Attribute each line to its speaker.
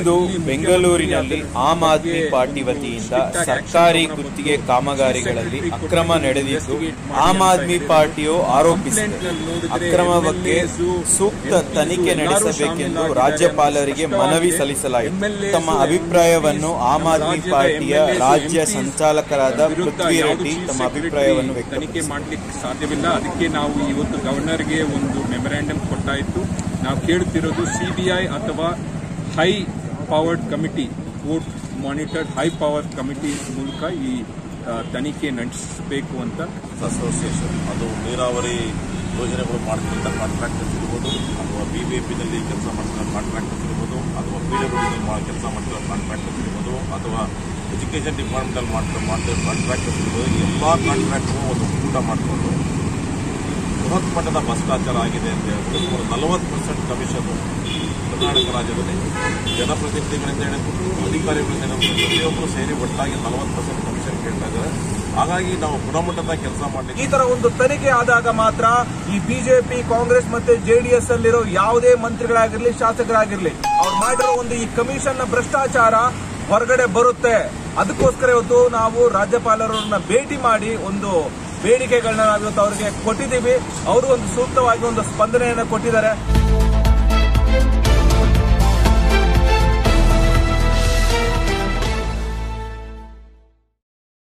Speaker 1: ಇಂದು ಬೆಂಗಳೂರಿನಲ್ಲಿ am Aadmi party ವತಿಯಿಂದ ಸರ್ಕಾರಿ ಗುತ್ತಿಗೆ ಕಾಮಗಾರಿಗಳಲ್ಲಿ ಅಕ್ರಮ ನಡೆದಿದ್ದು ಆಮ್ ಆದ್ಮಿ ಪಾರ್ಟಿಯು ಆರೋಪಿಸಿದೆ ಅಕ್ರಮ ಬಗ್ಗೆ ಸೂಕ್ತ ತನಿಖೆ ನಡೆಸಬೇಕೆಂದು ರಾಜ್ಯಪಾಲರಿಗೆ ಮನವಿ ಸಲ್ಲಿಸಲಾಯಿತು ತಮ್ಮ ಅಭಿಪ್ರಾಯವನ್ನು ಆಮ್ ಆದ್ಮಿ ಪಾರ್ಟಿಯ ರಾಜ್ಯ ಸಂಚಾಲಕರಾದ ಪೃಥ್ವಿ ರೆಡ್ಡಿ ತಮ್ಮ ಅಭಿಪ್ರಾಯವನ್ನು
Speaker 2: ತನಿಖೆ
Speaker 1: ವ್ಯಕ್ತಪಡಿಸಿದರು
Speaker 2: ಮಾಡಲಿಕ್ಕೆ ಸಾಧ್ಯವಿಲ್ಲ ಅದಕ್ಕೆ ನಾವು ಇವತ್ತು ಗವರ್ನರ್ಗೆ ಒಂದು ಮೆಮೊರಾಂಡಮ್ ಕೊಟ್ಟಾಯಿತು ನಾವು ಕೇಳುತ್ತಿರೋದು ಸಿಬಿಐ ಅಥವಾ high powered committee court monitored high power committee ಮೂಲಕ ಈ ಆ, ತನಿಖೆ ನಡೆಸಬೇಕು ಅಂತ
Speaker 3: ಅಸೋಸಿಯೇಷನ್ ಅದು ನೀರಾವರಿ ಯೋಜನೆಗಳು ಮಾಡ್ತಿದ್ದ ಕಾಂಟ್ರಾಕ್ಟರ್ಸ್ ಇರ್ಬೋದು ಅಥವಾ ಬಿ ಬಿ ಪಿನಲ್ಲಿ ಕೆಲಸ ಮಾಡ್ತಿರೋ ಕಾಂಟ್ರಾಕ್ಟರ್ಸ್ ಇರ್ಬೋದು ಅಥವಾ ಪಿ ಡಬ್ಲ್ಯೂ ಕೆಲಸ ಮಾಡ್ತಿರೋ ಕಾಂಟ್ರಾಕ್ಟರ್ಸ್ ಇರ್ಬೋದು ಅಥವಾ ಎಜುಕೇಷನ್ ಡಿಪಾರ್ಟ್ಮೆಂಟಲ್ಲಿ ಮಾಡ್ತಿರೋ ಮಾಡ್ತಿರೋ ಕಾಂಟ್ರಾಕ್ಟರ್ಸ್ ಇರ್ಬೋದು ಎಲ್ಲ ಕಾಂಟ್ರಾಕ್ಟ್ರು ಒಂದು ಒಕ್ಕೂಟ ಮಾಡಿಕೊಂಡು ಬೃಹತ್ ಮಟ್ಟದ ಭ್ರಷ್ಟಾಚಾರ ಆಗಿದೆ ಅಂತ ಹೇಳ್ಬಿಟ್ಟು ಸುಮಾರು ನಲವತ್ತು ಪರ್ಸೆಂಟ್ ಕಮಿಷನ್ ಕರ್ನಾಟಕ ರಾಜ್ಯದಲ್ಲಿ ಜನಪ್ರತಿನಿಧಿಗಳಿಂದ ಹಿಡಿದು ಅಧಿಕಾರಿಗಳಿಂದ ಹಿಡಿದು ಪ್ರತಿಯೊಬ್ಬರು ಸೇರಿ ಒಟ್ಟಾಗಿ ನಲವತ್ತು ಪರ್ಸೆಂಟ್ ಕಮಿಷನ್ ಕೇಳ್ತಾ ಇದ್ದಾರೆ ಹಾಗಾಗಿ ನಾವು ಗುಣಮಟ್ಟದ ಕೆಲಸ ಮಾಡಲಿಕ್ಕೆ
Speaker 4: ಈ ತರ ಒಂದು ತನಿಖೆ ಆದಾಗ ಮಾತ್ರ ಈ ಬಿಜೆಪಿ ಕಾಂಗ್ರೆಸ್ ಮತ್ತೆ ಜೆಡಿಎಸ್ ಅಲ್ಲಿರೋ ಯಾವುದೇ ಮಂತ್ರಿಗಳಾಗಿರ್ಲಿ ಶಾಸಕರಾಗಿರ್ಲಿ ಅವ್ರು ಮಾಡಿರೋ ಒಂದು ಈ ಕಮಿಷನ್ ನ ಭ್ರಷ್ಟಾಚಾರ ಹೊರಗಡೆ ಬರುತ್ತೆ ಅದಕ್ಕೋಸ್ಕರ ಇವತ್ತು ನಾವು ರಾಜ್ಯಪಾಲರನ್ನ ಭೇಟಿ ಮಾಡಿ ಒಂದು ಬೇಡಿಕೆಗಳನ್ನ ನಾವು ಇವತ್ತು ಅವರಿಗೆ ಕೊಟ್ಟಿದ್ದೀವಿ ಅವರು ಒಂದು ಸೂಕ್ತವಾಗಿ ಒಂದು ಸ್ಪಂದನೆಯನ್ನು ಕೊಟ್ಟಿದ್ದಾರೆ